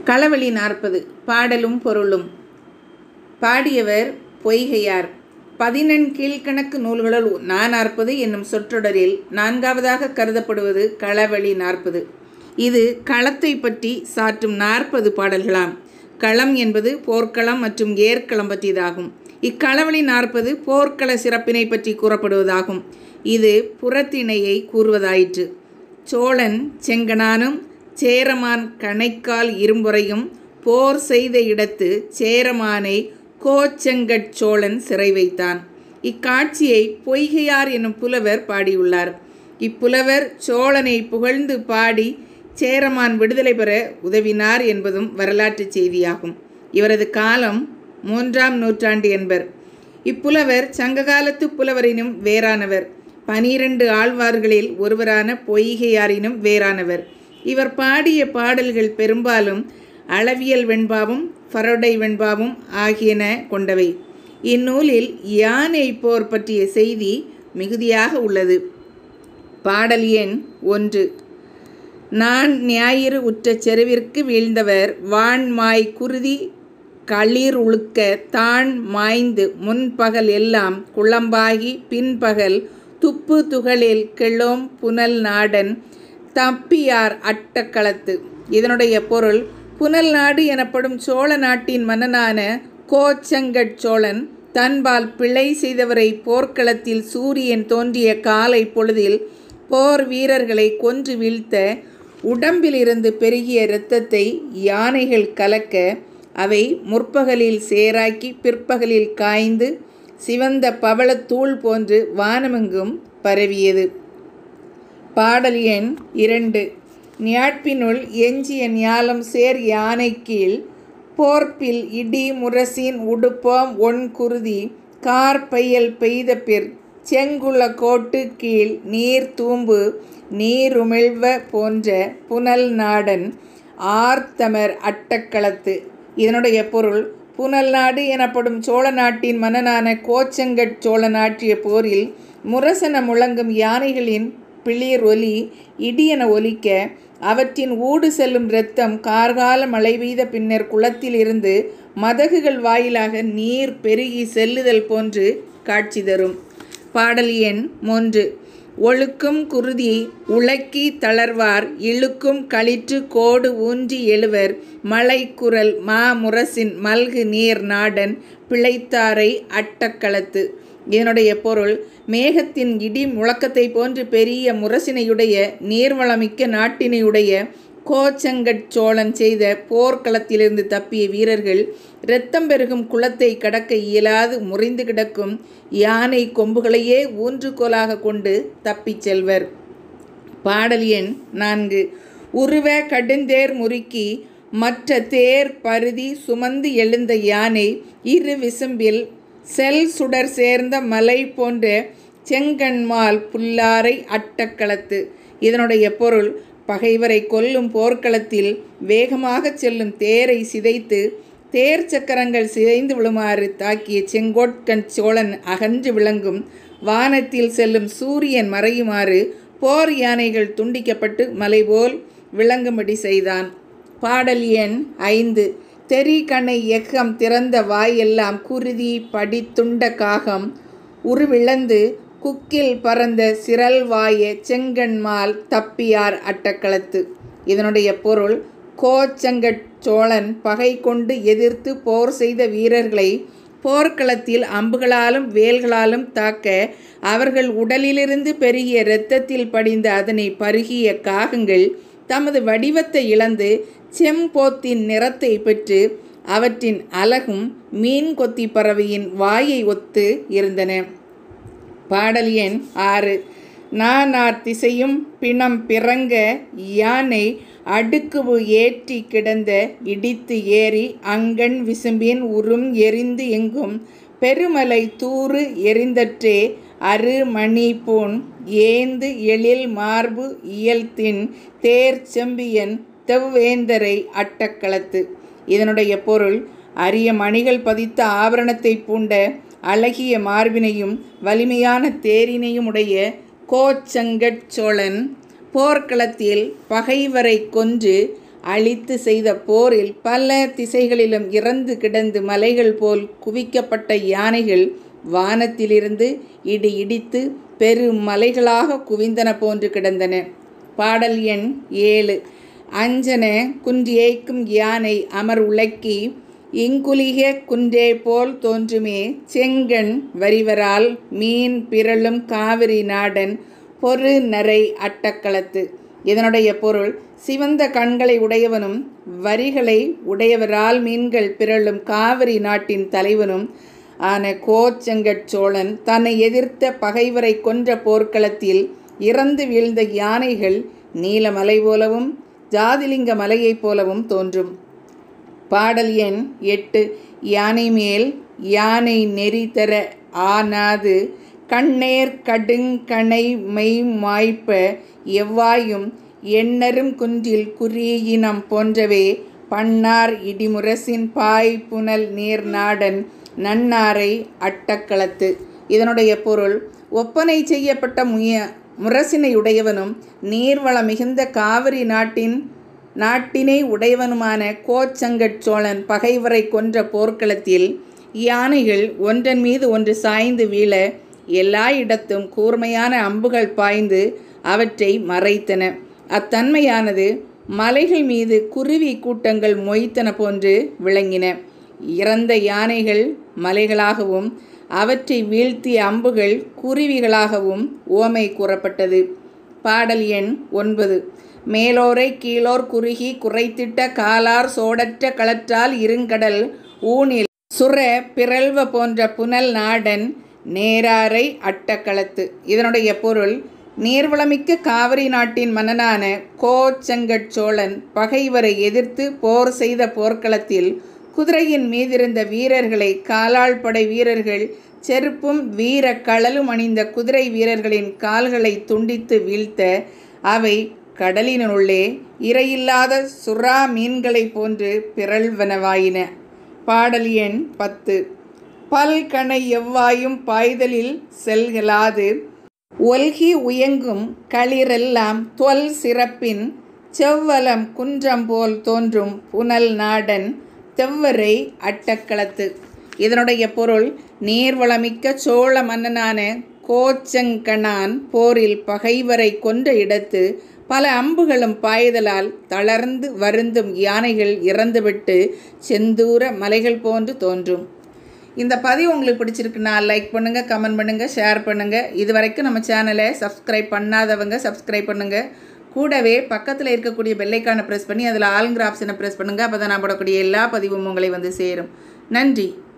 களவழி நாற்பது பாடலும் பொருளும் பாடியவர் பொய்கையார் பதினெண் கீழ்கணக்கு நூல்களுள் நானாற்பது என்னும் சொற்றொடரில் நான்காவதாக கருதப்படுவது களவழி நாற்பது இது களத்தை பற்றி சாற்றும் நாற்பது பாடல்களாம் களம் என்பது போர்க்களம் மற்றும் ஏற்களம் பற்றியதாகும் இக்களவழி நாற்பது போர்க்கள சிறப்பினை பற்றி கூறப்படுவதாகும் இது புறத்திணையை கூறுவதாயிற்று சோழன் செங்கனானும் சேரமான் கணைக்கால் இரும்புறையும் போர் செய்த இடத்து சேரமானை கோச்செங்கட் சோழன் சிறை வைத்தான் இக்காட்சியை பொய்கையார் என்னும் புலவர் பாடியுள்ளார் இப்புலவர் சோழனை புகழ்ந்து பாடி சேரமான் விடுதலை பெற உதவினார் என்பதும் வரலாற்று செய்தியாகும் இவரது காலம் மூன்றாம் நூற்றாண்டு என்பர் இப்புலவர் சங்ககாலத்து புலவரினும் வேறானவர் பனிரெண்டு ஆழ்வார்களில் ஒருவரான பொய்கையாரினும் வேறானவர் இவர் பாடிய பாடல்கள் பெரும்பாலும் அளவியல் வெண்பாவும் ஃபரோடை வெண்பாவும் ஆகியன கொண்டவை இந்நூலில் யானை போர் பற்றிய செய்தி மிகுதியாக உள்ளது பாடல் எண் ஒன்று நான் ஞாயிறு உற்ற செருவிற்கு வீழ்ந்தவர் வான்மாய் குருதி களிர் உழுக்க தான் மாய்ந்து முன்பகல் எல்லாம் குளம்பாகி பின்பகல் துப்பு துகளில் கிளோம் புனல் நாடன் தப்பியார் அட்டக்களத்து இதனுடைய பொருள் புனல் நாடு எனப்படும் சோழ நாட்டின் மன்னனான கோச்சங்கட் சோழன் தன்பால் பிழை செய்தவரை போர்க்களத்தில் சூரியன் தோன்றிய காலை பொழுதில் போர் வீரர்களை கொன்று வீழ்த்த உடம்பிலிருந்து பெருகிய இரத்தத்தை யானைகள் கலக்க அவை முற்பகலில் சேராக்கி பிற்பகலில் காய்ந்து சிவந்த பவளத்தூள் போன்று வானமெங்கும் பரவியது பாடல் எண் இரண்டு ஞாட்பினுள் எஞ்சிய ஞாலம் சேர் யானை கீழ் போர்ப்பில் இடி முரசின் உடுப்போம் ஒன் குருதி கார் பையல் பெய்த பிற் செங்குள கோட்டு கீழ் நீர் தூம்பு நீருமிழ்வ போன்ற புனல் நாடன் ஆர்த்தமர் அட்டக்களத்து இதனுடைய பொருள் புனல் நாடு எனப்படும் சோழ நாட்டின் மன்னனான கோச்சங்கட் சோழன் ஆற்றிய போரில் முரசன முழங்கும் யானைகளின் பிளிர் ஒலி இடியென ஒலிக்க அவற்றின் ஊடு செல்லும் இரத்தம் கார்கால மழை பெய்த பின்னர் குளத்தில் இருந்து மதகுகள் வாயிலாக நீர் பெருகி செல்லுதல் போன்று காட்சி தரும் பாடல் எண் மூன்று ஒழுக்கும் குருதி உலக்கி தளர்வார் இழுக்கும் களிற்று கோடு ஊன்றி எழுவர் மலைக்குரல் மா முரசின் மல்கு நீர் நாடன் பிழைத்தாரை அட்டக்களத்து இதனுடைய பொருள் மேகத்தின் இடி முழக்கத்தை போன்று பெரிய முரசினையுடைய நீர்வளமிக்க நாட்டினையுடைய கோச்சங்கட் சோழன் செய்த போர்க்களத்திலிருந்து தப்பிய வீரர்கள் இரத்தம் பெருகும் குளத்தை கடக்க இயலாது முறிந்து கிடக்கும் யானை கொம்புகளையே ஊன்றுகோலாக கொண்டு தப்பிச் செல்வர் பாடல் எண் நான்கு உருவ கடுந்தேர் முறுக்கி மற்ற தேர் பருதி சுமந்து எழுந்த யானை இரு விசும்பில் செல் சுடர் சேர்ந்த மலை போன்ற செங்கண்மால் புல்லாரை அட்டக்களத்து இதனுடைய பொருள் பகைவரை கொல்லும் போர்க்களத்தில் வேகமாக செல்லும் தேரை சிதைத்து தேர் சக்கரங்கள் சிதைந்து விழுமாறு தாக்கிய செங்கோட்கண் சோழன் அகன்று விளங்கும் வானத்தில் செல்லும் சூரியன் மறையுமாறு போர் யானைகள் துண்டிக்கப்பட்டு மலை போல் விளங்கும்படி செய்தான் பாடல் எண் ஐந்து தெரி கணை எக்கம் திறந்த வாயெல்லாம் குருதி படித்துண்ட காகம் உருவிழந்து குக்கில் பறந்த சிரல் வாய செங்கண்மால் தப்பியார் அட்டக்களத்து இதனுடைய பொருள் கோச்சங்கட் சோழன் பகை கொண்டு எதிர்த்து போர் செய்த வீரர்களை போர்க்களத்தில் அம்புகளாலும் வேல்களாலும் தாக்க அவர்கள் உடலிலிருந்து பெருகிய இரத்தத்தில் படிந்த அதனை பருகிய காகங்கள் தமது வடிவத்தை இழந்து செம்போத்தின் நிறத்தை பெற்று அவற்றின் அலகும் மீன் கொத்தி பறவையின் வாயை ஒத்து இருந்தன பாடல் எண் ஆறு நானார் திசையும் பிணம் பிறங்க யானை அடுக்குவு ஏற்றி கிடந்த இடித்து ஏறி அங்கண் விசும்பின் உறும் எரிந்து எங்கும் பெருமலை தூறு எரிந்தற்றே அரு மணி பூன் ஏந்து எழில் மார்பு இயல்தின் தேர் செம்பியன் தெவ்வேந்தரை அட்டக்களத்து இதனுடைய பொருள் அரிய மணிகள் பதித்த ஆபரணத்தை பூண்ட அழகிய மார்பினையும் வலிமையான தேரினையும் உடைய கோச்சங்கட் சோழன் போர்க்களத்தில் பகைவரை கொன்று அழித்து செய்த போரில் பல திசைகளிலும் இறந்து கிடந்து மலைகள் போல் குவிக்கப்பட்ட யானைகள் வானத்திலிருந்து இடி இடித்து பெரும் மலைகளாக குவிந்தன போன்று கிடந்தன பாடல் எண் ஏழு அஞ்சன குன்றியேக்கும் யானை அமர் உலக்கி இங்குலிக குன்றே போல் தோன்றுமே செங்கண் வரிவரால் மீன் பிறழும் காவிரி நாடன் பொறு நரை அட்டக்களத்து இதனுடைய பொருள் சிவந்த கண்களை உடையவனும் வரிகளை உடையவரால் மீன்கள் பிறழும் காவிரி நாட்டின் தலைவனும் ஆன கோச்செங்கட் சோழன் தன்னை எதிர்த்த பகைவரை கொன்ற போர்க்களத்தில் இறந்து வீழ்ந்த யானைகள் நீலமலை போலவும் ஜாதிலிங்க மலையைப் போலவும் தோன்றும் பாடல் எண் எட்டு யானை மேல் யானை நெறி தர ஆனாது கண்ணேர் கடுங்கணை மெய் மாய்ப்ப எவ்வாயும் எண்ணரும் குன்றில் குறியினம் போன்றவே பண்ணார் இடிமுரசின் பாய் புனல் நீர் நாடன் நன்னாரை அட்டக்களத்து இதனுடைய பொருள் ஒப்பனை செய்யப்பட்ட முய முரசினை உடையவனும் நீர்வள மிகுந்த காவிரி நாட்டின் நாட்டினை உடையவனுமான கோச்சங்கட் சோழன் பகைவரை கொன்ற போர்க்களத்தில் யானைகள் ஒன்றன் மீது ஒன்று சாய்ந்து வீழ எல்லா இடத்தும் கூர்மையான அம்புகள் பாய்ந்து அவற்றை மறைத்தன அத்தன்மையானது மலைகள் மீது குருவி கூட்டங்கள் மொய்த்தன போன்று விளங்கின இறந்த யானைகள் மலைகளாகவும் அவற்றை வீழ்த்திய அம்புகள் குருவிகளாகவும் ஓமை கூறப்பட்டது பாடல் எண் ஒன்பது மேலோரை கீழோர் குறுகி குறைத்திட்ட காலார் சோடற்ற களற்றால் இருங்கடல் ஊனில் சுர பிறழ்வ போன்ற புனல் நாடன் நேராரை அட்டக்களத்து இதனுடைய பொருள் நீர்வளமிக்க காவிரி நாட்டின் மன்னனான கோச்செங்கட் சோழன் பகைவரை எதிர்த்து போர் செய்த போர்க்களத்தில் குதிரையின் மீதிருந்த வீரர்களை காலாள் படை வீரர்கள் செருப்பும் வீர களலும் அணிந்த குதிரை வீரர்களின் கால்களை துண்டித்து வீழ்த்த அவை கடலினுள்ளே இரையில்லாத சுறா மீன்களைப் போன்று பிறழ்வனவாயின பாடல் எண் பத்து பல்கணை எவ்வாயும் பாய்தலில் செல்கலாது ஒல்கி உயங்கும் களிரெல்லாம் தொல் சிறப்பின் செவ்வலம் குன்றம் போல் தோன்றும் புனல் நாடன் தெவ்வரை அட்டக்களத்து இதனுடைய பொருள் நீர்வளமிக்க சோழ மன்னனான கோச்சங்கனான் போரில் பகைவரை கொன்ற இடத்து பல அம்புகளும் பாய்தலால் தளர்ந்து வருந்தும் யானைகள் இறந்துவிட்டு செந்தூர மலைகள் போன்று தோன்றும் இந்த பதிவு உங்களுக்கு பிடிச்சிருக்குன்னா லைக் பண்ணுங்கள் கமெண்ட் பண்ணுங்கள் ஷேர் பண்ணுங்கள் இது வரைக்கும் நம்ம சேனலை சப்ஸ்கிரைப் பண்ணாதவங்க சப்ஸ்கிரைப் பண்ணுங்கள் கூடவே பக்கத்தில் இருக்கக்கூடிய பெல்லைக்கானை ப்ரெஸ் பண்ணி அதில் ஆளுங்கிற ஆப்ஷனை ப்ரெஸ் பண்ணுங்கள் அப்போ தான் நான் போடக்கூடிய எல்லா பதிவும் உங்களை வந்து சேரும் நன்றி